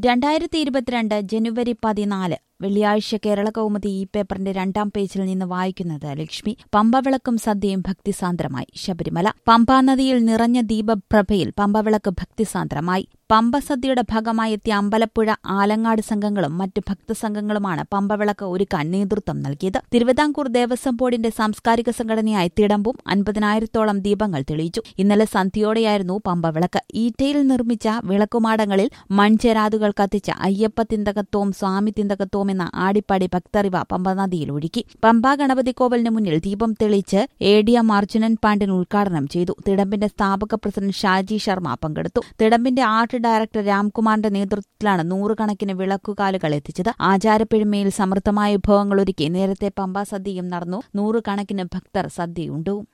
രണ്ടായിരത്തി ഇരുപത്തിരണ്ട് ജനുവരി പതിനാല് വെള്ളിയാഴ്ച കേരള കൗമുദി ഈ പേപ്പറിന്റെ രണ്ടാം പേജിൽ നിന്ന് വായിക്കുന്നത് ലക്ഷ്മി പമ്പവിളക്കും സദ്യയും ഭക്തിസാന്ദ്രമായി ശബരിമല പമ്പാ നദിയിൽ നിറഞ്ഞ ദീപപ്രഭയിൽ പമ്പവിളക്ക് ഭക്തിസാന്ദ്രമായി പമ്പ സദ്യയുടെ ഭാഗമായി എത്തിയ അമ്പലപ്പുഴ ആലങ്ങാട് സംഘങ്ങളും മറ്റ് ഭക്തസംഘങ്ങളുമാണ് പമ്പവിളക്ക് ഒരുക്കാൻ നേതൃത്വം നൽകിയത് തിരുവിതാംകൂർ ദേവസ്വം ബോർഡിന്റെ സാംസ്കാരിക സംഘടനയായ തിടമ്പും അൻപതിനായിരത്തോളം ദീപങ്ങൾ തെളിയിച്ചു ഇന്നലെ സന്ധ്യയോടെയായിരുന്നു പമ്പവിളക്ക് ഈറ്റയിൽ നിർമ്മിച്ച വിളക്കുമാടങ്ങളിൽ മൺചെരാതുകൾ കത്തിച്ച് അയ്യപ്പ തിന്തകത്വവും സ്വാമി തിന്തകത്വവും എന്ന ആടിപ്പാടി ഭക്തറിവ പമ്പനദിയിൽ ഒഴുക്കി പമ്പ ഗണപതി കോവലിന് മുന്നിൽ ദീപം തെളിച്ച് A D M Arjunan Pandian ഉദ്ഘാടനം ചെയ്തു തിടമ്പിന്റെ സ്ഥാപക പ്രസിഡന്റ് ഷാജി ശർമ്മ പങ്കെടുത്തു തിടമ്പിന്റെ ആർട്ട് ഡയറക്ടർ രാംകുമാറിന്റെ നേതൃത്വത്തിലാണ് നൂറുകണക്കിന് വിളക്കുകാലുകൾ എത്തിച്ചത് ആചാരപ്പെഴുമയിൽ സമൃദ്ധമായ വിഭവങ്ങൾ ഒരുക്കി നേരത്തെ പമ്പാ സദ്യയും നടന്നു നൂറുകണക്കിന് ഭക്തർ സദ്യയുണ്ടു